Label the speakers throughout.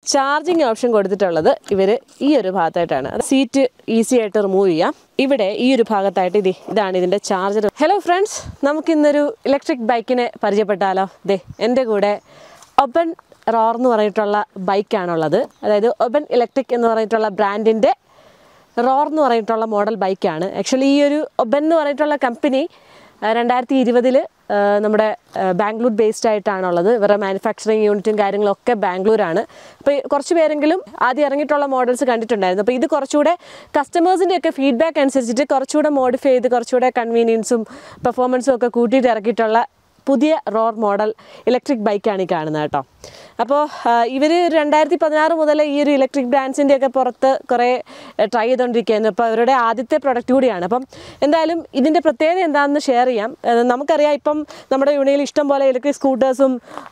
Speaker 1: charging option കൊടുത്തിട്ടുള്ളത് ഇവർ ഈ ഒരു ഭാഗത്തായിട്ടാണ് സീറ്റ് ഈസി ആയിട്ട് റിമൂവ് ചെയ്യാം ഇവിടെ ഈ ഒരു ഭാഗത്തായിട്ട് ഇത് ഇതാണ് ഇതിൻ്റെ ചാർജർ ഹലോ ഫ്രണ്ട്സ് നമുക്കിന്നൊരു ഇലക്ട്രിക് ബൈക്കിനെ പരിചയപ്പെട്ടാലോ ദേ എൻ്റെ കൂടെ ഒബൻ റോർ എന്ന് പറഞ്ഞിട്ടുള്ള ബൈക്കാണുള്ളത് അതായത് ഒബൻ ഇലക്ട്രിക് എന്ന് പറഞ്ഞിട്ടുള്ള ബ്രാൻഡിൻ്റെ റോർ എന്ന് പറഞ്ഞിട്ടുള്ള മോഡൽ ബൈക്കാണ് ആക്ച്വലി ഈ ഒരു ഒബൻ എന്ന് പറഞ്ഞിട്ടുള്ള കമ്പനി രണ്ടായിരത്തി ഇരുപതിൽ നമ്മുടെ ആ, ബാംഗ്ലൂർ ബേസ്ഡ് ആയിട്ടാണുള്ളത് ഇവരുടെ മാനുഫാക്ചറിങ് യൂണിറ്റും കാര്യങ്ങളൊക്കെ ബാംഗ്ലൂരാണ് അപ്പോൾ ഈ കുറച്ച് പേരെങ്കിലും ആദ്യം ഇറങ്ങിയിട്ടുള്ള മോഡൽസ് കണ്ടിട്ടുണ്ടായിരുന്നു അപ്പോൾ ഇത് കുറച്ചുകൂടെ കസ്റ്റമേഴ്സിൻ്റെ ഒക്കെ ഫീഡ്ബാക്ക് അനുസരിച്ചിട്ട് കുറച്ചുകൂടെ മോഡിഫൈ ചെയ്ത് കുറച്ചുകൂടെ കൺവീനിയൻസും പെർഫോമൻസും ഒക്കെ കൂട്ടിയിട്ട് ഇറക്കിയിട്ടുള്ള പുതിയ റോർ മോഡൽ ഇലക്ട്രിക് ബൈക്കാണ് ഈ കാണുന്നത് കേട്ടോ അപ്പോൾ ഇവർ രണ്ടായിരത്തി പതിനാറ് മുതൽ ഈ ഒരു ഇലക്ട്രിക് ബ്രാൻഡ്സിൻ്റെ ഒക്കെ പുറത്ത് കുറേ ട്രൈ ചെയ്തുകൊണ്ടിരിക്കുകയായിരുന്നു അപ്പോൾ അവരുടെ ആദ്യത്തെ പ്രൊഡക്റ്റ് കൂടിയാണ് അപ്പം എന്തായാലും ഇതിൻ്റെ പ്രത്യേകത എന്താണെന്ന് ഷെയർ ചെയ്യാം അത് നമുക്കറിയാം ഇപ്പം നമ്മുടെ യൂണിയിൽ ഇഷ്ടം പോലെ ഇലക്ട്രിക് സ്കൂട്ടേഴ്സും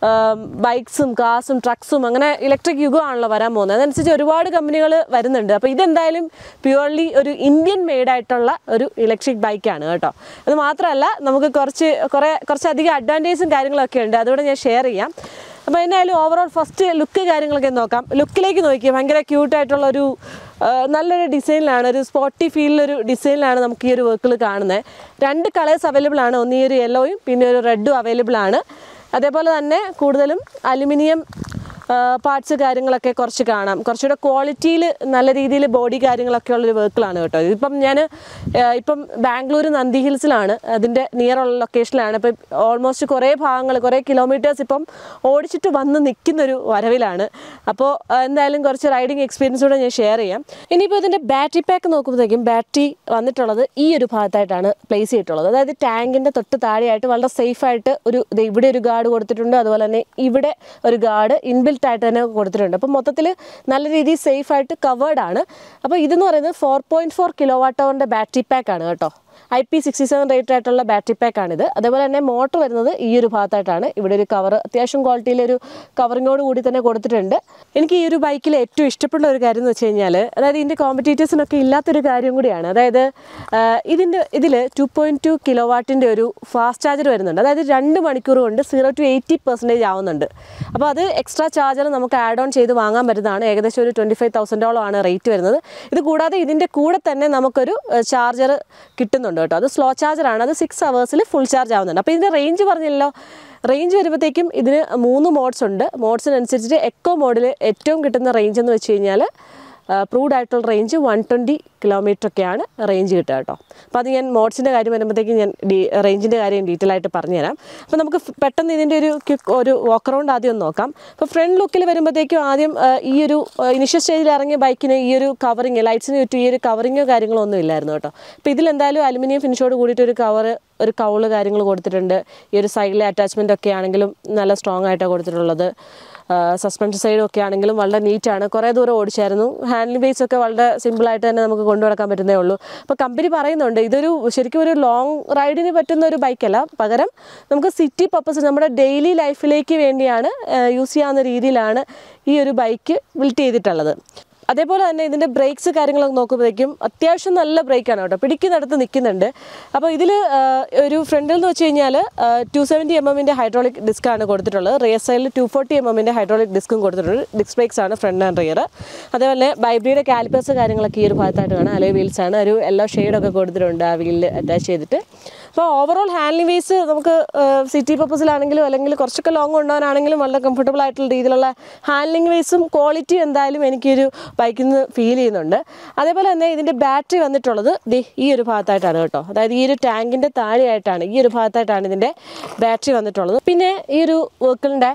Speaker 1: ബൈക്സും കാർസും ട്രക്സും അങ്ങനെ ഇലക്ട്രിക് യുഗമാണല്ലോ വരാൻ പോകുന്നത് അതനുസരിച്ച് ഒരുപാട് കമ്പനികൾ വരുന്നുണ്ട് അപ്പോൾ ഇതെന്തായാലും പ്യുവർലി ഒരു ഇന്ത്യൻ മെയ്ഡ് ആയിട്ടുള്ള ഒരു ഇലക്ട്രിക് ബൈക്കാണ് കേട്ടോ അത് മാത്രമല്ല നമുക്ക് കുറച്ച് കുറേ കുറച്ചധികം അഡ്വാൻറ്റേജും കാര്യങ്ങളൊക്കെ ഉണ്ട് അതുകൂടെ ഞാൻ ഷെയർ ചെയ്യാം അപ്പോൾ എന്തായാലും ഓവറോൾ ഫസ്റ്റ് ലുക്ക് കാര്യങ്ങളൊക്കെ നോക്കാം ലുക്കിലേക്ക് നോക്കിയാൽ ഭയങ്കര ക്യൂട്ടായിട്ടുള്ള ഒരു ആ, നല്ലൊരു ഡിസൈനിലാണ് ഒരു സ്പോട്ടി ഫീലിലൊരു ഡിസൈനിലാണ് നമുക്ക് ഈ ഒരു വർക്കിൽ കാണുന്നത് രണ്ട് കളേഴ്സ് അവൈലബിൾ ആണ് ഒന്ന് ഈ ഒരു യെല്ലോയും പിന്നെ ഒരു റെഡും അവൈലബിൾ ആണ് അതേപോലെ തന്നെ കൂടുതലും അലുമിനിയം പാർട്സ് കാര്യങ്ങളൊക്കെ കുറച്ച് കാണാം കുറച്ചുകൂടെ ക്വാളിറ്റിയിൽ നല്ല രീതിയിൽ ബോഡി കാര്യങ്ങളൊക്കെ ഉള്ളൊരു വർക്കിലാണ് കേട്ടോ ഇതിപ്പം ഞാൻ ഇപ്പം ബാംഗ്ലൂർ നന്ദി ഹിൽസിലാണ് അതിൻ്റെ നിയർ ഉള്ള ലൊക്കേഷനിലാണ് ഇപ്പം ഓൾമോസ്റ്റ് കുറേ ഭാഗങ്ങൾ കുറേ കിലോമീറ്റേഴ്സ് ഇപ്പം ഓടിച്ചിട്ട് വന്ന് നിൽക്കുന്നൊരു വരവിലാണ് അപ്പോൾ എന്തായാലും കുറച്ച് റൈഡിങ് എക്സ്പീരിയൻസ് കൂടെ ഞാൻ ഷെയർ ചെയ്യാം ഇനിയിപ്പോൾ ഇതിൻ്റെ ബാറ്ററി പാക്ക് നോക്കുമ്പോഴത്തേക്കും ബാറ്ററി വന്നിട്ടുള്ളത് ഈ ഒരു ഭാഗത്തായിട്ടാണ് പ്ലേസ് ചെയ്തിട്ടുള്ളത് അതായത് ടാങ്കിൻ്റെ തൊട്ട് താഴെയായിട്ട് വളരെ സേഫായിട്ട് ഒരു ദേ ഇവിടെ ഒരു ഗാർഡ് കൊടുത്തിട്ടുണ്ട് അതുപോലെ തന്നെ ഇവിടെ ഒരു ഗാർഡ് ഇൻബിൽറ്റ് ആയിട്ട് തന്നെ കൊടുത്തിട്ടുണ്ട് അപ്പോൾ മൊത്തത്തിൽ നല്ല രീതിയിൽ സേഫായിട്ട് കവേർഡ് ആണ് അപ്പോൾ ഇതെന്ന് പറയുന്നത് four point four kilo watt അവറിൻ്റെ ബാറ്ററി പാക്ക് ആണ് കേട്ടോ I P sixty seven rated ആയിട്ടുള്ള ബാറ്ററി പാക്കാണിത് അതേപോലെ തന്നെ മോട്ടർ വരുന്നത് ഈ ഒരു ഭാഗത്തായിട്ടാണ് ഇവിടെ ഒരു കവർ അത്യാവശ്യം ക്വാളിറ്റിയിലൊരു കവറിങ്ങോട് കൂടി തന്നെ കൊടുത്തിട്ടുണ്ട് എനിക്ക് ഈ ഒരു ബൈക്കിൽ ഏറ്റവും ഇഷ്ടപ്പെട്ട ഒരു കാര്യം എന്ന് വെച്ച് കഴിഞ്ഞാൽ അതായത് ഇതിൻ്റെ കോമ്പറ്റീറ്റേഴ്സിനൊക്കെ ഇല്ലാത്തൊരു കാര്യം കൂടിയാണ് അതായത് ആ, ഇതിൻ്റെ ഇതിൽ ടു പോയിൻറ്റ് ടു കിലോ വാട്ടിൻ്റെ ഒരു ഫാസ്റ്റ് ചാർജർ വരുന്നുണ്ട് അതായത് രണ്ട് മണിക്കൂർ കൊണ്ട് സീറോ ടു എയ്റ്റി പെർസെൻറ്റേജ് ആവുന്നുണ്ട് അപ്പോൾ അത് എക്സ്ട്രാ ചാർജർ നമുക്ക് ആഡ് ഓൺ ചെയ്ത് വാങ്ങാൻ പറ്റുന്നതാണ് ഏകദേശം ഒരു ട്വൻറ്റി ഫൈവ് തൗസൻഡോളം ആണ് റേറ്റ് വരുന്നത് ഇത് കൂടാതെ ഇതിൻ്റെ കൂടെ തന്നെ നമുക്കൊരു ചാർജർ കിട്ടുന്നുണ്ട് കേട്ടോ അത് സ്ലോ ചാർജറാണ് അത് സിക്സ് അവേഴ്സിൽ ഫുൾ ചാർജ് ആവുന്നുണ്ട് അപ്പോൾ ഇതിൻ്റെ റേഞ്ച് പറഞ്ഞല്ലോ റേഞ്ച് വരുമ്പോഴത്തേക്കും ഇതിന് മൂന്ന് മോഡ്സ് ഉണ്ട് മോഡ്സിനനുസരിച്ചിട്ട് എക്കോ മോഡിൽ ഏറ്റവും കിട്ടുന്ന റേഞ്ച് എന്ന് വെച്ച് കഴിഞ്ഞാൽ പ്രൂവ്ഡ് ആയിട്ടുള്ള റേഞ്ച് വൺ ട്വൻറ്റി കിലോമീറ്റർ ഒക്കെയാണ് റേഞ്ച് കിട്ടുക കേട്ടോ അപ്പോൾ അത് ഞാൻ മോഡ്സിൻ്റെ കാര്യം വരുമ്പോഴത്തേക്കും ഞാൻ ഡീ റേഞ്ചിൻ്റെ കാര്യം ഡീറ്റെയിൽ ആയിട്ട് പറഞ്ഞുതരാം അപ്പോൾ നമുക്ക് ഫ് പെട്ടെന്ന് ഇതിൻ്റെ ഒരു ക്വിക്ക് ഒരു വാക്ക് അറൗണ്ട് ആദ്യം ഒന്ന് നോക്കാം അപ്പോൾ ഫ്രണ്ട് ലുക്കിൽ വരുമ്പോഴത്തേക്കും ആദ്യം ആ, ഈ ഒരു ഇനിഷ്യൽ സ്റ്റേജിൽ ഇറങ്ങിയ ബൈക്കിന് ഈ ഒരു കവറിങ് ലൈറ്റ്സിന് ചുറ്റും ഈ ഒരു കവറിങ്ങോ കാര്യങ്ങളോ ഒന്നും ഇല്ലായിരുന്നു കേട്ടോ അപ്പോൾ ഇതിലെന്തായാലും അലുമിനിയം ഫിനിഷോട് കൂടിയിട്ട് ഒരു കവർ ഒരു കൗള് കാര്യങ്ങൾ കൊടുത്തിട്ടുണ്ട് ഈ ഒരു സൈഡിലെ അറ്റാച്ച്മെൻ്റ് ഒക്കെ ആണെങ്കിലും നല്ല സ്ട്രോങ് ആയിട്ടാണ് കൊടുത്തിട്ടുള്ളത് സസ്പെൻഷൻ സൈഡും ഒക്കെ ആണെങ്കിലും വളരെ നീറ്റാണ് കുറേ ദൂരം ഓടിച്ചായിരുന്നു ഹാൻഡിൽ ബേസ് ഒക്കെ വളരെ സിമ്പിളായിട്ട് തന്നെ നമുക്ക് കൊണ്ടു നടക്കാൻ പറ്റുന്നേ ഉള്ളൂ അപ്പോൾ കമ്പനി പറയുന്നുണ്ട് ഇതൊരു ശരിക്കും ഒരു ലോങ് റൈഡിന് പറ്റുന്ന ഒരു ബൈക്കല്ല പകരം നമുക്ക് സിറ്റി പർപ്പസ് നമ്മുടെ ഡെയിലി ലൈഫിലേക്ക് വേണ്ടിയാണ് യൂസ് ചെയ്യാവുന്ന രീതിയിലാണ് ഈ ഒരു ബൈക്ക് ബിൽറ്റ് ചെയ്തിട്ടുള്ളത് അതേപോലെ തന്നെ ഇതിൻ്റെ ബ്രേക്സ് കാര്യങ്ങളൊക്കെ നോക്കുമ്പോഴേക്കും അത്യാവശ്യം നല്ല ബ്രേക്കാണ് കേട്ടോ പിടിക്കുന്നിടത്ത് നിൽക്കുന്നുണ്ട് അപ്പോൾ ഇതിൽ ഒരു ഫ്രണ്ടിൽ എന്ന് വെച്ച് കഴിഞ്ഞാൽ ടു സെവൻറ്റി എം എമ്മിൻ്റെ ഹൈഡ്രോളിക് ഡിസ്ക്കാണ് കൊടുത്തിട്ടുള്ളത് റിയർ സൈഡിൽ ടു ഫോർട്ടി എം എമ്മിൻ്റെ ഹൈഡ്രോളിക് ഡിസ്ക്കും കൊടുത്തിട്ടുണ്ട് ഡിസ്ക് ബ്രേക്സ് ആണ് ഫ്രണ്ട് ആൻഡ് റിയർ അതേപോലെ ബൈബ്രിയുടെ കാലിപ്പേഴ്സ് കാര്യങ്ങളൊക്കെ ഈ ഒരു ഭാഗത്തായിട്ട് കാണാം അലോയ് വീൽസ് ആണ് ഒരു യെല്ലോ ഷെയ്ഡൊക്കെ കൊടുത്തിട്ടുണ്ട് ആ വീലിൽ അറ്റാച്ച് ചെയ്തിട്ട് അപ്പോൾ ഓവറോൾ ഹാൻഡിലിംഗ് വേസ് നമുക്ക് സിറ്റി പർപ്പസിലാണെങ്കിലും അല്ലെങ്കിൽ കുറച്ചൊക്കെ ലോങ് കൊണ്ടുപോകാനാണെങ്കിലും വളരെ കംഫർട്ടബിൾ ആയിട്ടുള്ള രീതിയിലുള്ള ഹാൻഡിലിംഗ് വേസും ക്വാളിറ്റി എന്തായാലും എനിക്കൊരു ബൈക്കിൽ നിന്ന് ഫീൽ ചെയ്യുന്നുണ്ട് അതേപോലെ തന്നെ ഇതിൻ്റെ ബാറ്ററി വന്നിട്ടുള്ളത് ദേ ഈ ഒരു ഭാഗത്തായിട്ടാണ് കേട്ടോ അതായത് ഈ ഒരു ടാങ്കിൻ്റെ താഴെയായിട്ടാണ് ഈ ഒരു ഭാഗത്തായിട്ടാണ് ഇതിൻ്റെ ബാറ്ററി വന്നിട്ടുള്ളത് പിന്നെ ഈ ഒരു വെഹിക്കിളിൻ്റെ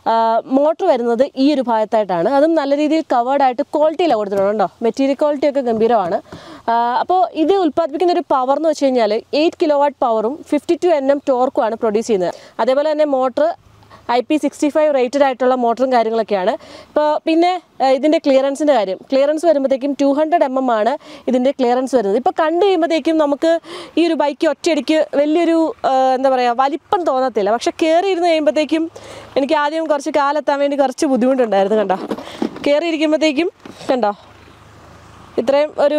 Speaker 1: മോട്ടർ വരുന്നത് ഈ ഒരു ഭാഗത്തായിട്ടാണ് അതും നല്ല രീതിയിൽ കവേർഡ് ആയിട്ട് ക്വാളിറ്റിയിലാണ് കൊടുത്തിട്ടുണ്ട് കേട്ടോ മെറ്റീരിയൽ ക്വാളിറ്റി ഒക്കെ ഗംഭീരമാണ് അപ്പോൾ ഇത് ഉൽപ്പാദിപ്പിക്കുന്ന ഒരു പവർ എന്ന് വെച്ച് കഴിഞ്ഞാൽ എയ്റ്റ് കിലോ വാട്ട് പവറും ഫിഫ്റ്റി ടു എൻ എം ടോർക്കുമാണ് പ്രൊഡ്യൂസ് ചെയ്യുന്നത് അതേപോലെ തന്നെ motor I P sixty five rated ആയിട്ടുള്ള മോട്ടറും കാര്യങ്ങളൊക്കെയാണ് ഇപ്പോൾ പിന്നെ ഏഹ്, ഇതിൻ്റെ ക്ലിയറൻസിൻ്റെ കാര്യം ക്ലിയറൻസ് വരുമ്പോഴത്തേക്കും ടു ഹൺഡ്രഡ് എം എം ആണ് ഇതിൻ്റെ ക്ലിയറൻസ് വരുന്നത് ഇപ്പോൾ കണ്ടു കഴിയുമ്പോഴത്തേക്കും നമുക്ക് ഈ ഒരു ബൈക്ക് ഒറ്റയടിക്ക് വലിയൊരു ഏഹ്, എന്താ പറയുക വലിപ്പം തോന്നത്തില്ല പക്ഷെ കയറി ഇരുന്ന് കഴിയുമ്പോഴത്തേക്കും എനിക്ക് ആദ്യം കുറച്ച് കാലെത്താൻ വേണ്ടി കുറച്ച് ബുദ്ധിമുട്ടുണ്ടായിരുന്നു കണ്ടോ കയറി ഇരിക്കുമ്പോഴത്തേക്കും കണ്ടോ ഇത്രയും ഒരു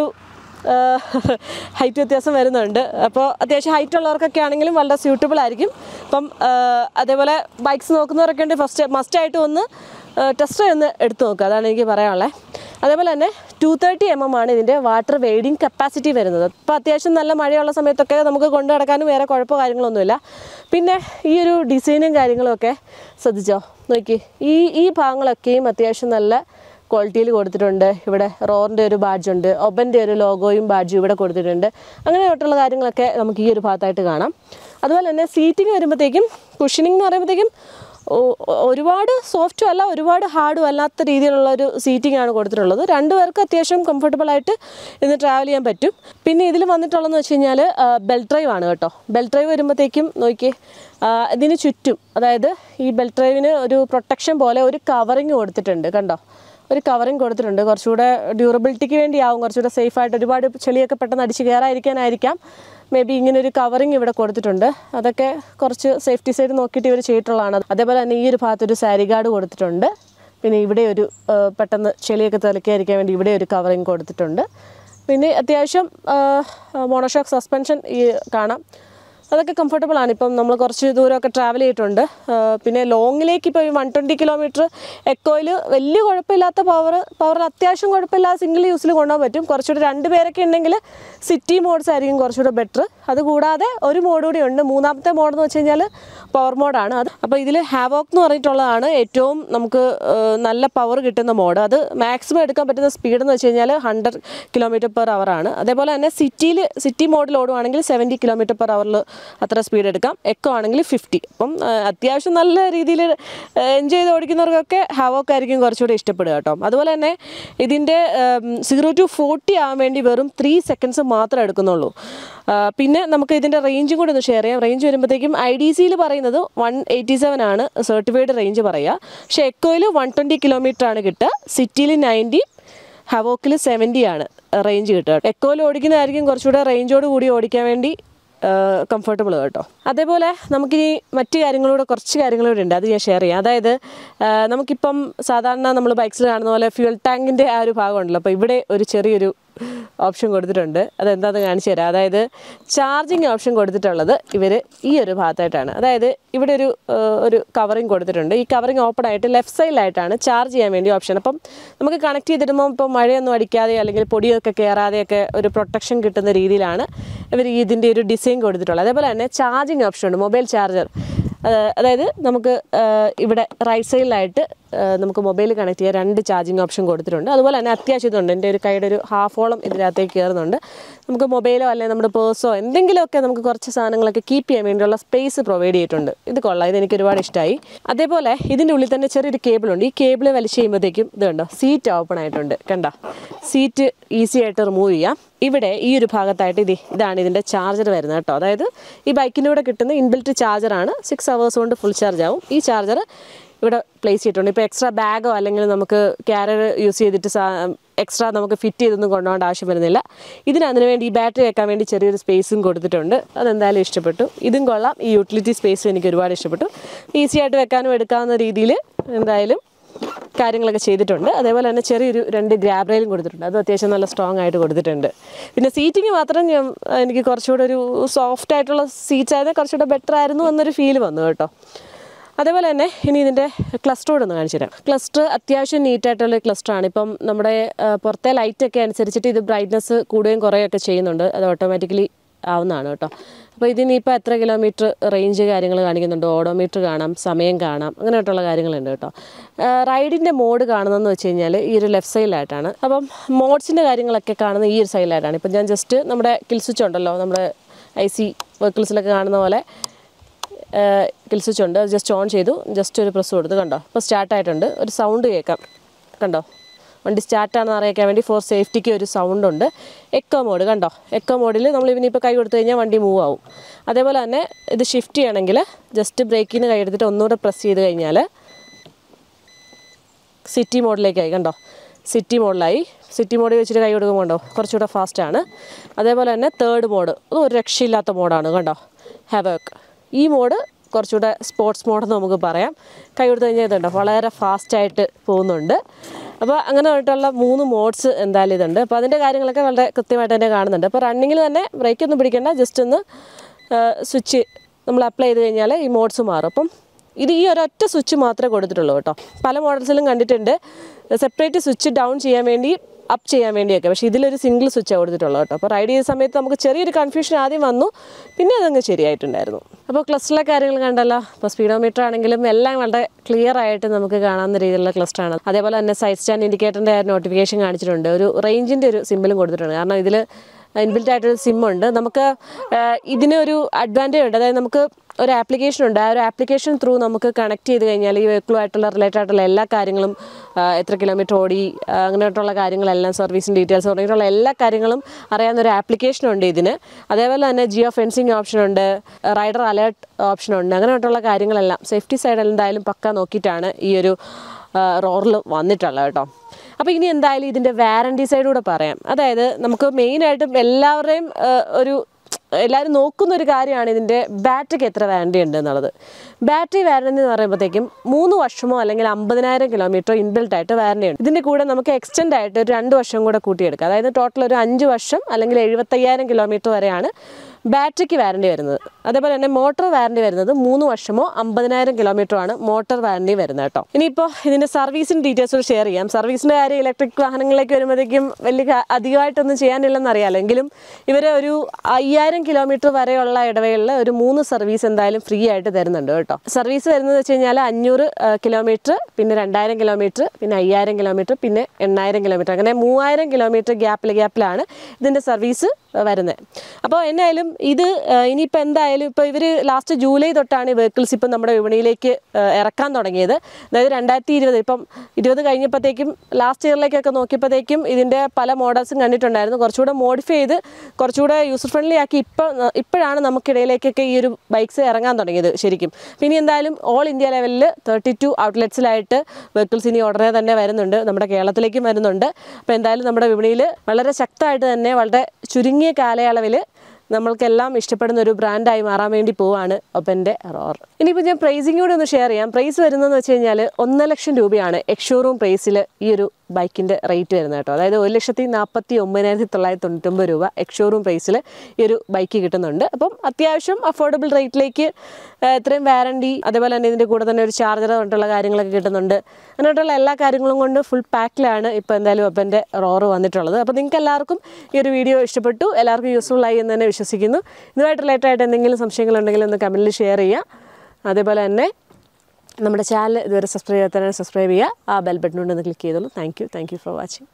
Speaker 1: ഹൈറ്റ് വ്യത്യാസം വരുന്നുണ്ട് അപ്പോൾ അത്യാവശ്യം ഹൈറ്റ് ഉള്ളവർക്കൊക്കെ ആണെങ്കിലും വളരെ സ്യൂട്ടബിൾ ആയിരിക്കും അപ്പം ആ, അതേപോലെ ബൈക്സ് നോക്കുന്നവരൊക്കെ ഉണ്ട് ഫസ്റ്റ് മസ്റ്റായിട്ട് ഒന്ന് ടെസ്റ്റ് ഒന്ന് എടുത്തു നോക്കുക അതാണ് എനിക്ക് പറയാനുള്ളത് അതേപോലെ തന്നെ ടു തേർട്ടി എം എം ആണ് ഇതിൻ്റെ വാട്ടർ വെയ്ഡിങ് കപ്പാസിറ്റി വരുന്നത് ഇപ്പോൾ അത്യാവശ്യം നല്ല മഴയുള്ള സമയത്തൊക്കെ നമുക്ക് കൊണ്ടു നടക്കാനും വേറെ കുഴപ്പമോ കാര്യങ്ങളൊന്നുമില്ല പിന്നെ ഈ ഒരു ഡിസൈനും കാര്യങ്ങളൊക്കെ ശ്രദ്ധിച്ചോ നോക്കി ഈ ഈ ഭാഗങ്ങളൊക്കെയും അത്യാവശ്യം നല്ല ക്വാളിറ്റിയിൽ കൊടുത്തിട്ടുണ്ട് ഇവിടെ റോറിൻ്റെ ഒരു ബാഡ്ജ് ഉണ്ട് ഒബൻ്റെ ഒരു ലോഗോയും ബാഡ്ജും ഇവിടെ കൊടുത്തിട്ടുണ്ട് അങ്ങനെ തൊട്ടുള്ള കാര്യങ്ങളൊക്കെ നമുക്ക് ഈ ഒരു ഭാഗത്തായിട്ട് കാണാം അതുപോലെ തന്നെ സീറ്റിംഗ് വരുമ്പോഴത്തേക്കും കുഷനിങ് എന്ന് പറയുമ്പോഴത്തേക്കും ഒ- ഒരുപാട് സോഫ്റ്റും അല്ല ഒരുപാട് ഹാർഡും അല്ലാത്ത രീതിയിലുള്ള ഒരു സീറ്റിംഗ് ആണ് കൊടുത്തിട്ടുള്ളത് രണ്ടുപേർക്ക് അത്യാവശ്യം കംഫർട്ടബിൾ ആയിട്ട് ഇന്ന് ട്രാവൽ ചെയ്യാൻ പറ്റും പിന്നെ ഇതിൽ വന്നിട്ടുള്ളതെന്ന് വെച്ച് കഴിഞ്ഞാൽ ബെൽറ്റ് ഡ്രൈവ് ആണ് കേട്ടോ ബെൽറ്റ് ഡ്രൈവ് വരുമ്പോഴത്തേക്കും നോക്കി ഇതിന് ചുറ്റും അതായത് ഈ ബെൽറ്റ് ഡ്രൈവിന് ഒരു പ്രൊട്ടക്ഷൻ പോലെ ഒരു കവറിങ് കൊടുത്തിട്ടുണ്ട് കണ്ടോ ഒരു കവറിങ് കൊടുത്തിട്ടുണ്ട് കുറച്ചുകൂടെ ഡ്യൂറബിലിറ്റിക്ക് വേണ്ടിയാവും കുറച്ചുകൂടെ സേഫ് ആയിട്ട് ഒരുപാട് ചെളിയൊക്കെ പെട്ടെന്ന് അടിച്ച് കയറാതിരിക്കാനായിരിക്കാം മേ ബി ഇങ്ങനെ ഒരു കവറിങ് ഇവിടെ കൊടുത്തിട്ടുണ്ട് അതൊക്കെ കുറച്ച് സേഫ്റ്റി സൈഡ് നോക്കിയിട്ട് ഇവർ ചെയ്തിട്ടുള്ളതാണ് അതേപോലെ തന്നെ ഈ ഒരു ഭാഗത്തൊരു സാരി ഗാർഡ് കൊടുത്തിട്ടുണ്ട് പിന്നെ ഇവിടെ ഒരു ആ, പെട്ടെന്ന് ചെളിയൊക്കെ തെളിക്കാതിരിക്കാൻ വേണ്ടി ഇവിടെ ഒരു കവറിങ് കൊടുത്തിട്ടുണ്ട് പിന്നെ അത്യാവശ്യം മോണോഷോക്ക് സസ്പെൻഷൻ ഈ കാണാം അതൊക്കെ കംഫർട്ടബിൾ ആണ് ഇപ്പം നമ്മൾ കുറച്ച് ദൂരമൊക്കെ ട്രാവൽ ചെയ്തിട്ടുണ്ട് ആ, പിന്നെ ലോങ്ങിലേക്ക് ഇപ്പോൾ വൺ ട്വൻറ്റി കിലോമീറ്റർ എക്കോയിൽ വലിയ കുഴപ്പമില്ലാത്ത പവർ പവറിൽ അത്യാവശ്യം കുഴപ്പമില്ലാതെ സിംഗിൾ യൂസിൽ കൊണ്ടുപോകാൻ പറ്റും കുറച്ചുകൂടി രണ്ട് പേരൊക്കെ ഉണ്ടെങ്കിൽ സിറ്റി മോഡ്സ് ആയിരിക്കും കുറച്ചുകൂടെ ബെറ്റർ അതുകൂടാതെ ഒരു മോഡ് കൂടി ഉണ്ട് മൂന്നാമത്തെ മോഡ് എന്ന് വെച്ച് കഴിഞ്ഞാൽ പവർ മോഡാണ് അത് അപ്പോൾ ഇതിൽ ഹാവോക്ക് എന്ന് പറഞ്ഞിട്ടുള്ളതാണ് ഏറ്റവും നമുക്ക് ആ, നല്ല പവർ കിട്ടുന്ന മോഡ് അത് മാക്സിമം എടുക്കാൻ പറ്റുന്ന സ്പീഡ് എന്ന് വെച്ച് കഴിഞ്ഞാൽ ഹൺഡ്രഡ് കിലോമീറ്റർ പെർ അവർ ആണ് അതേപോലെ തന്നെ സിറ്റിയിൽ സിറ്റി മോഡിൽ ഓടുവാണെങ്കിൽ സെവൻറ്റി കിലോമീറ്റർ പെർ അവറിൽ അത്ര സ്പീഡ് എടുക്കാം എക്കോ ആണെങ്കിൽ ഫിഫ്റ്റി അപ്പം ആ, അത്യാവശ്യം നല്ല രീതിയിൽ എൻജോയ് ചെയ്ത് ഓടിക്കുന്നവർക്കൊക്കെ ഹാവോക്ക് ആയിരിക്കും കുറച്ചുകൂടി ഇഷ്ടപ്പെടുക കേട്ടോ അതുപോലെ തന്നെ ഇതിൻ്റെ സീറോ ടു ഫോർട്ടി ആവാൻ വേണ്ടി വെറും ത്രീ സെക്കൻഡ്സ് മാത്രമേ എടുക്കുന്നുള്ളൂ ആ, പിന്നെ നമുക്ക് ഇതിൻ്റെ റേഞ്ചും കൂടി ഒന്ന് ഷെയർ ചെയ്യാം റേഞ്ച് വരുമ്പോഴത്തേക്കും ഐ ഡി സിയിൽ പറയുന്നത് വൺ എയ്റ്റി സെവൻ ആണ് സർട്ടിഫൈഡ് റേഞ്ച് പറയുക പക്ഷേ എക്കോയിൽ വൺ ട്വൻറ്റി കിലോമീറ്റർ ആണ് കിട്ടുക സിറ്റിയിൽ നയൻറ്റി ഹവോക്കിൽ സെവൻറ്റി ആണ് റേഞ്ച് കിട്ടുക എക്കോയിൽ ഓടിക്കുന്നതായിരിക്കും കുറച്ചുകൂടെ റേഞ്ചോട് കൂടി ഓടിക്കാൻ വേണ്ടി കംഫർട്ടബിൾ കേട്ടോ അതേപോലെ നമുക്കിനി മറ്റു കാര്യങ്ങളൂടെ കുറച്ച് കാര്യങ്ങളൂടെ ഉണ്ട് അത് ഞാൻ ഷെയർ ചെയ്യാം അതായത് ആ, നമുക്കിപ്പം സാധാരണ നമ്മൾ ബൈക്സിൽ കാണുന്ന പോലെ ഫ്യൂൽ ടാങ്കിൻ്റെ ആ ഒരു ഭാഗം ഉണ്ടല്ലോ അപ്പോൾ ഇവിടെ ഒരു ചെറിയൊരു ഓപ്ഷൻ കൊടുത്തിട്ടുണ്ട് അതെന്താണെന്ന് കാണിച്ചു തരാം അതായത് ചാർജിങ് ഓപ്ഷൻ കൊടുത്തിട്ടുള്ളത് ഇവർ ഈ ഒരു ഭാഗത്തായിട്ടാണ് അതായത് ഇവിടെ ഒരു ആ, ഒരു കവറിങ് കൊടുത്തിട്ടുണ്ട് ഈ കവറിങ് ഓപ്പൺ ആയിട്ട് ലെഫ്റ്റ് സൈഡിലായിട്ടാണ് ചാർജ് ചെയ്യാൻ വേണ്ടി ഓപ്ഷൻ അപ്പം നമുക്ക് കണക്ട് ചെയ്തിടുമ്പോൾ ഇപ്പോൾ മഴയൊന്നും അടിക്കാതെ അല്ലെങ്കിൽ പൊടിയൊക്കെ കയറാതെയൊക്കെ ഒരു പ്രൊട്ടക്ഷൻ കിട്ടുന്ന രീതിയിലാണ് ഇവർ ഇതിൻ്റെ ഒരു ഡിസൈൻ കൊടുത്തിട്ടുള്ളത് അതേപോലെ തന്നെ ചാർജിങ് ഓപ്ഷൻ ഉണ്ട് മൊബൈൽ ചാർജർ അതായത് നമുക്ക് ആ, ഇവിടെ റൈറ്റ് സൈഡിലായിട്ട് ആ, നമുക്ക് മൊബൈൽ കണക്ട് ചെയ്യാൻ രണ്ട് ചാർജിങ് ഓപ്ഷൻ കൊടുത്തിട്ടുണ്ട് അതുപോലെ തന്നെ അത്യാവശ്യം ഇതുണ്ട് എൻ്റെ ഒരു കൈയുടെ ഒരു ഹാഫോളം ഇതിനകത്തേക്ക് കയറുന്നുണ്ട് നമുക്ക് മൊബൈലോ അല്ലെങ്കിൽ നമ്മുടെ പേഴ്സോ എന്തെങ്കിലുമൊക്കെ നമുക്ക് കുറച്ച് സാധനങ്ങളൊക്കെ കീപ്പ് ചെയ്യാൻ വേണ്ടിയുള്ള സ്പേസ് പ്രൊവൈഡ് ചെയ്തിട്ടുണ്ട് ഇത് കൊള്ളാം ഇത് എനിക്ക് ഒരുപാട് ഇഷ്ടമായി അതേപോലെ ഇതിൻ്റെ ഉള്ളിൽ തന്നെ ചെറിയൊരു കേബിൾ ഉണ്ട് ഈ കേബിൾ വലിച്ചു കഴിയുമ്പോഴത്തേക്കും ഇത് കണ്ടോ സീറ്റ് ഓപ്പൺ ആയിട്ടുണ്ട് കണ്ടോ സീറ്റ് ഈസി ആയിട്ട് റിമൂവ് ചെയ്യാം ഇവിടെ ഈ ഒരു ഭാഗത്തായിട്ട് ഇത് ഇതാണ് ഇതിൻ്റെ ചാർജർ വരുന്നത് കേട്ടോ അതായത് ഈ ബൈക്കിൻ്റെ കൂടെ കിട്ടുന്ന ഇൻബിൽറ്റ് ചാർജറാണ് സിക്സ് അവേഴ്സ് കൊണ്ട് ഫുൾ ചാർജ് ആവും ഈ ചാർജർ ഇവിടെ പ്ലേസ് ചെയ്തിട്ടുണ്ട് ഇപ്പോൾ എക്സ്ട്രാ ബാഗോ അല്ലെങ്കിൽ നമുക്ക് ക്യാരർ യൂസ് ചെയ്തിട്ട് എക്സ്ട്രാ നമുക്ക് ഫിറ്റ് ചെയ്തൊന്നും കൊണ്ടുപോകേണ്ട ആവശ്യം വരുന്നില്ല ഇതിന് അതിന് വേണ്ടി ഈ ബാറ്ററി വെക്കാൻ വേണ്ടി ചെറിയൊരു സ്പേസും കൊടുത്തിട്ടുണ്ട് അതെന്തായാലും ഇഷ്ടപ്പെട്ടു ഇതും കൊള്ളാം ഈ യൂട്ടിലിറ്റി സ്പേസും എനിക്ക് ഒരുപാട് ഇഷ്ടപ്പെട്ടു ഈസി ആയിട്ട് വെക്കാനും എടുക്കാവുന്ന രീതിയിൽ എന്തായാലും കാര്യങ്ങളൊക്കെ ചെയ്തിട്ടുണ്ട് അതേപോലെ തന്നെ ചെറിയൊരു രണ്ട് ഗ്രാബ് റെയിലും കൊടുത്തിട്ടുണ്ട് അത് അത്യാവശ്യം നല്ല സ്ട്രോങ് ആയിട്ട് കൊടുത്തിട്ടുണ്ട് പിന്നെ സീറ്റിംഗ് മാത്രം ഞാൻ എനിക്ക് കുറച്ചുകൂടെ ഒരു സോഫ്റ്റ് ആയിട്ടുള്ള സീറ്റ്സ് ആയത് കുറച്ചുകൂടെ ബെറ്റർ ആയിരുന്നു എന്നൊരു ഫീൽ വന്നു കേട്ടോ അതേപോലെ തന്നെ ഇനി ഇതിൻ്റെ ക്ലസ്റ്റർ കൂടെ ഒന്ന് കാണിച്ചു തരാം ക്ലസ്റ്റർ അത്യാവശ്യം നീറ്റായിട്ടുള്ള ക്ലസ്റ്ററാണ് ഇപ്പം നമ്മുടെ ആ, പുറത്തെ ലൈറ്റൊക്കെ അനുസരിച്ചിട്ട് ഇത് ബ്രൈറ്റ്നസ് കൂടുകയും കുറയുകയൊക്കെ ചെയ്യുന്നുണ്ട് അത് ഓട്ടോമാറ്റിക്കലി ആവുന്നതാണ് കേട്ടോ അപ്പോൾ ഇതിനിപ്പോൾ എത്ര കിലോമീറ്റർ റേഞ്ച് കാര്യങ്ങൾ കാണിക്കുന്നുണ്ട് ഓഡോമീറ്റർ കാണാം സമയം കാണാം അങ്ങനെയായിട്ടുള്ള കാര്യങ്ങളുണ്ട് കേട്ടോ റൈഡിൻ്റെ മോഡ് കാണുന്നതെന്ന് വെച്ച് കഴിഞ്ഞാൽ ഈ ഒരു ലെഫ്റ്റ് സൈഡിലായിട്ടാണ് അപ്പം മോഡ്സിൻ്റെ കാര്യങ്ങളൊക്കെ കാണുന്നത് ഈ ഒരു സൈഡിലായിട്ടാണ് ഇപ്പം ഞാൻ ജസ്റ്റ് നമ്മുടെ കിൽ സ്വിച്ച് ഉണ്ടല്ലോ നമ്മുടെ ഐ സി വെഹിക്കിൾസിലൊക്കെ കാണുന്ന പോലെ കിൽ സ്വിച്ച് ഉണ്ട് അത് ജസ്റ്റ് ഓൺ ചെയ്തു ജസ്റ്റ് ഒരു പ്രസ് കൊടുത്തു കണ്ടോ ഇപ്പോൾ സ്റ്റാർട്ടായിട്ടുണ്ട് ഒരു സൗണ്ട് കേൾക്കാം കണ്ടോ വണ്ടി സ്റ്റാർട്ടാണെന്ന് അറിയിക്കാൻ വേണ്ടി ഫോർ സേഫ്റ്റിക്ക് ഒരു സൗണ്ട് ഉണ്ട് എക്കോ മോഡ് കണ്ടോ എക്കോ മോഡിൽ നമ്മൾ ഇവനിപ്പോൾ കൈ കൊടുത്തു കഴിഞ്ഞാൽ വണ്ടി മൂവ് ആവും അതേപോലെ തന്നെ ഇത് ഷിഫ്റ്റ് ചെയ്യണമെങ്കിൽ ജസ്റ്റ് ബ്രേക്കിൽ നിന്ന് കൈ എടുത്തിട്ട് ഒന്നുകൂടെ പ്രസ് ചെയ്ത് കഴിഞ്ഞാൽ സിറ്റി മോഡിലേക്കായി കണ്ടോ സിറ്റി മോഡിലായി സിറ്റി മോഡിൽ വെച്ചിട്ട് കൈ കൊടുക്കുമ്പോൾ കണ്ടോ കുറച്ചുകൂടെ ഫാസ്റ്റാണ് അതേപോലെ തന്നെ തേർഡ് മോഡ് അത് ഒരു രക്ഷയില്ലാത്ത മോഡാണ് കണ്ടോ ഹെവക്ക് ഈ മോഡ് കുറച്ചുകൂടെ സ്പോർട്സ് മോഡെന്ന് നമുക്ക് പറയാം കൈ കൊടുത്തു കഴിഞ്ഞാൽ ഇതുണ്ടോ വളരെ ഫാസ്റ്റായിട്ട് പോകുന്നുണ്ട് അപ്പോൾ അങ്ങനെ ആയിട്ടുള്ള മൂന്ന് മോഡ്സ് എന്തായാലും ഇതുണ്ട് അപ്പോൾ അതിൻ്റെ കാര്യങ്ങളൊക്കെ വളരെ കൃത്യമായിട്ട് തന്നെ കാണുന്നുണ്ട് അപ്പോൾ റണ്ണിങ്ങിൽ തന്നെ ബ്രേക്കൊന്നും പിടിക്കേണ്ട ജസ്റ്റ് ഒന്ന് സ്വിച്ച് നമ്മൾ അപ്ലൈ ചെയ്ത് കഴിഞ്ഞാൽ ഈ മോഡ്സ് മാറും അപ്പം ഇത് ഈ ഒരൊറ്റ സ്വിച്ച് മാത്രമേ കൊടുത്തിട്ടുള്ളൂ കേട്ടോ പല മോഡൽസിലും കണ്ടിട്ടുണ്ട് സെപ്പറേറ്റ് സ്വിച്ച് ഡൗൺ ചെയ്യാൻ വേണ്ടി അപ്പ് ചെയ്യാൻ വേണ്ടിയൊക്കെ പക്ഷേ ഇതിലൊരു സിംഗിൾ സ്വിച്ചാണ് കൊടുത്തിട്ടുള്ളത് കേട്ടോ അപ്പോൾ റൈഡ് ചെയ്ത സമയത്ത് നമുക്ക് ചെറിയൊരു കൺഫ്യൂഷൻ ആദ്യം വന്നു പിന്നെ അതങ്ങ് ശരിയായിട്ടുണ്ടായിരുന്നു അപ്പോൾ ക്ലസ്റ്ററിലെ കാര്യങ്ങൾ കണ്ടല്ലോ അപ്പോൾ സ്പീഡോമീറ്റർ ആണെങ്കിലും എല്ലാം വളരെ ക്ലിയർ ആയിട്ട് നമുക്ക് കാണാവുന്ന രീതിയിലുള്ള ക്ലസ്റ്ററാണ് അതേപോലെ തന്നെ സൈഡ് സ്റ്റാൻഡ് ഇൻഡിക്കേറ്ററിൻ്റെ നോട്ടിഫിക്കേഷൻ കാണിച്ചിട്ടുണ്ട് ഒരു റേഞ്ചിൻ്റെ ഒരു സിമ്പിളും കൊടുത്തിട്ടുണ്ട് കാരണം ഇതിൽ ഇൻബിൽറ്റ് ആയിട്ടൊരു സിം ഉണ്ട് നമുക്ക് ആ, ഇതിനൊരു അഡ്വാൻറ്റേജ് ഉണ്ട് അതായത് നമുക്ക് ഒരു ആപ്ലിക്കേഷൻ ഉണ്ട് ആ ഒരു ആപ്ലിക്കേഷൻ ത്രൂ നമുക്ക് കണക്ട് ചെയ്ത് കഴിഞ്ഞാൽ ഈ വെഹിക്കിളുമായിട്ടുള്ള റിലേറ്റഡ് ആയിട്ടുള്ള എല്ലാ കാര്യങ്ങളും ആ, എത്ര കിലോമീറ്റർ ഓടി ആ, അങ്ങനെയായിട്ടുള്ള കാര്യങ്ങളെല്ലാം സർവീസിൻ്റെ ഡീറ്റെയിൽസ് തുടങ്ങിയിട്ടുള്ള എല്ലാ കാര്യങ്ങളും അറിയാവുന്ന ഒരു ആപ്ലിക്കേഷൻ ഉണ്ട് ഇതിന് അതേപോലെ തന്നെ ജിയോ ഫെൻസിങ് ഓപ്ഷൻ ഉണ്ട് റൈഡർ അലേർട്ട് ഓപ്ഷൻ ഉണ്ട് അങ്ങനെയായിട്ടുള്ള കാര്യങ്ങളെല്ലാം സേഫ്റ്റി സൈഡ് എന്തായാലും പക്ക നോക്കിയിട്ടാണ് ഈ ഒരു റോറിൽ വന്നിട്ടുള്ളത് കേട്ടോ അപ്പോൾ ഇനി എന്തായാലും ഇതിൻ്റെ വാറണ്ടി സൈഡ് കൂടെ പറയാം അതായത് നമുക്ക് മെയിനായിട്ടും എല്ലാവരുടെയും ആ, ഒരു എല്ലാവരും നോക്കുന്ന ഒരു കാര്യമാണ് ഇതിൻ്റെ ബാറ്ററിക്ക് എത്ര വാറണ്ടി ഉണ്ട് എന്നുള്ളത് ബാറ്ററി വാറണ്ടി എന്ന് പറയുമ്പോഴത്തേക്കും മൂന്ന് വർഷമോ അല്ലെങ്കിൽ അമ്പതിനായിരം കിലോമീറ്റർ ഇൻബിൽട്ട് ആയിട്ട് വാറണ്ടി ഉണ്ട് ഇതിൻ്റെ കൂടെ നമുക്ക് എക്സ്റ്റെൻഡ് ആയിട്ട് ഒരു രണ്ട് വർഷം കൂടെ കൂട്ടിയെടുക്കാം അതായത് ടോട്ടൽ ഒരു അഞ്ച് വർഷം അല്ലെങ്കിൽ എഴുപത്തയ്യായിരം കിലോമീറ്റർ വരെയാണ് ബാറ്ററിക്ക് വാറണ്ടി വരുന്നത് അതേപോലെ തന്നെ മോട്ടോർ വാറണ്ടി വരുന്നത് മൂന്ന് വർഷമോ അമ്പതിനായിരം കിലോമീറ്റർ ആണ് മോട്ടോർ വാറണ്ടി വരുന്നത് കേട്ടോ ഇനിയിപ്പോൾ ഇതിൻ്റെ സർവീസിൻ്റെ ഡീറ്റെയിൽസ് ഷെയർ ചെയ്യാം സർവീസിൻ്റെ കാര്യം ഇലക്ട്രിക് വാഹനങ്ങളിലേക്ക് വരുമ്പോഴത്തേക്കും വലിയ കാ- അധികമായിട്ടൊന്നും ചെയ്യാനില്ലെന്ന് അറിയാമല്ലോ എങ്കിലും ഇവർ ഒരു അയ്യായിരം കിലോമീറ്റർ വരെയുള്ള ഇടവേളയിൽ ഒരു മൂന്ന് സർവീസ് എന്തായാലും ഫ്രീ ആയിട്ട് തരുന്നുണ്ട് കേട്ടോ സർവീസ് വരുന്നത് വെച്ച് കഴിഞ്ഞാൽ അഞ്ഞൂറ് കിലോമീറ്റർ പിന്നെ രണ്ടായിരം കിലോമീറ്റർ പിന്നെ അയ്യായിരം കിലോമീറ്റർ പിന്നെ എണ്ണായിരം കിലോമീറ്റർ അങ്ങനെ മൂവായിരം കിലോമീറ്റർ ഗ്യാപ്പിൽ ഗ്യാപ്പിലാണ് ഇതിൻ്റെ സർവീസ് വരുന്നത് അപ്പോൾ എന്നായാലും ഇത് ഇനിയിപ്പോൾ എന്തായാലും ഇപ്പോൾ ഇവർ ലാസ്റ്റ് ജൂലൈ തൊട്ടാണ് ഈ വെഹിക്കിൾസ് ഇപ്പം നമ്മുടെ വിപണിയിലേക്ക് ആ, ഇറക്കാൻ തുടങ്ങിയത് അതായത് രണ്ടായിരത്തി ഇരുപത് ഇപ്പം ഇരുപത് കഴിഞ്ഞപ്പോഴത്തേക്കും ലാസ്റ്റ് ഇയറിലേക്കൊക്കെ നോക്കിയപ്പോഴത്തേക്കും ഇതിൻ്റെ പല മോഡൽസും കണ്ടിട്ടുണ്ടായിരുന്നു കുറച്ചുകൂടെ മോഡിഫൈ ചെയ്ത് കുറച്ചുകൂടെ യൂസർ ഫ്രണ്ട്ലി ആക്കി ഇപ്പോൾ ഇപ്പോഴാണ് നമുക്കിടയിലേക്കൊക്കെ ഈ ഒരു ബൈക്സ് ഇറങ്ങാൻ തുടങ്ങിയത് ശരിക്കും പിന്നെ എന്തായാലും ഓൾ ഇന്ത്യ ലെവലിൽ തേർട്ടി ടു ഔട്ട്ലെറ്റ്സിലായിട്ട് വെഹിക്കിൾസ് ഇനി ഉടനെ തന്നെ വരുന്നുണ്ട് നമ്മുടെ കേരളത്തിലേക്കും വരുന്നുണ്ട് അപ്പോൾ എന്തായാലും നമ്മുടെ വിപണിയിൽ വളരെ ശക്തമായിട്ട് തന്നെ വളരെ ചുരുങ്ങിയ കാലയളവിൽ നമ്മൾക്കെല്ലാം ഇഷ്ടപ്പെടുന്ന ഒരു ബ്രാൻഡായി മാറാൻ വേണ്ടി പോവാണ് ഒപ്പൻ്റെ റോർ ഇനിയിപ്പോൾ ഞാൻ പ്രൈസിംഗ് കൂടി ഒന്ന് ഷെയർ ചെയ്യാം പ്രൈസ് വരുന്നതെന്ന് വെച്ച് കഴിഞ്ഞാൽ ഒന്നര ലക്ഷം രൂപയാണ് എക്സ്ഷോറൂം പ്രൈസിൽ ഈ ഒരു ബൈക്കിൻ്റെ റേറ്റ് വരുന്നത് കേട്ടോ അതായത് ഒരു ലക്ഷത്തി നാൽപ്പത്തി ഒമ്പതിനായിരത്തി തൊള്ളായിരത്തി തൊണ്ണൂറ്റൊമ്പത് രൂപ എക്സ്ഷോറൂം പ്രൈസിൽ ഈ ഒരു ബൈക്ക് കിട്ടുന്നുണ്ട് അപ്പം അത്യാവശ്യം അഫോർഡബിൾ റേറ്റിലേക്ക് ഇത്രയും വാറണ്ടി അതേപോലെ തന്നെ ഇതിൻ്റെ കൂടെ തന്നെ ഒരു ചാർജർ കൊണ്ടുള്ള കാര്യങ്ങളൊക്കെ കിട്ടുന്നുണ്ട് അങ്ങനെയായിട്ടുള്ള എല്ലാ കാര്യങ്ങളും കൊണ്ട് ഫുൾ പാക്കിലാണ് ഇപ്പോൾ എന്തായാലും ഒപ്പൻ്റെ റോറ് വന്നിട്ടുള്ളത് അപ്പോൾ നിങ്ങൾക്ക് എല്ലാവർക്കും ഈ ഒരു വീഡിയോ ഇഷ്ടപ്പെട്ടു എല്ലാവർക്കും യൂസ്ഫുൾ ആയി എന്ന് തന്നെ വിശ്വസിക്കുന്നു ഇതുമായിട്ട് റിലേറ്റഡ് ആയിട്ട് എന്തെങ്കിലും സംശയങ്ങളുണ്ടെങ്കിൽ ഒന്ന് കമൻറ്റിൽ ഷെയർ ചെയ്യുക അതേപോലെ തന്നെ നമ്മുടെ ചാനൽ ഇതുവരെ സബ്സ്ക്രൈബ് ചെയ്യാത്തവരെ സബ്സ്ക്രൈബ് ചെയ്യുക ആ ബെൽ ബട്ടൺ കൊണ്ട് ഒന്ന് ക്ലിക്ക് ചെയ്തോളൂ thank you thank you for watching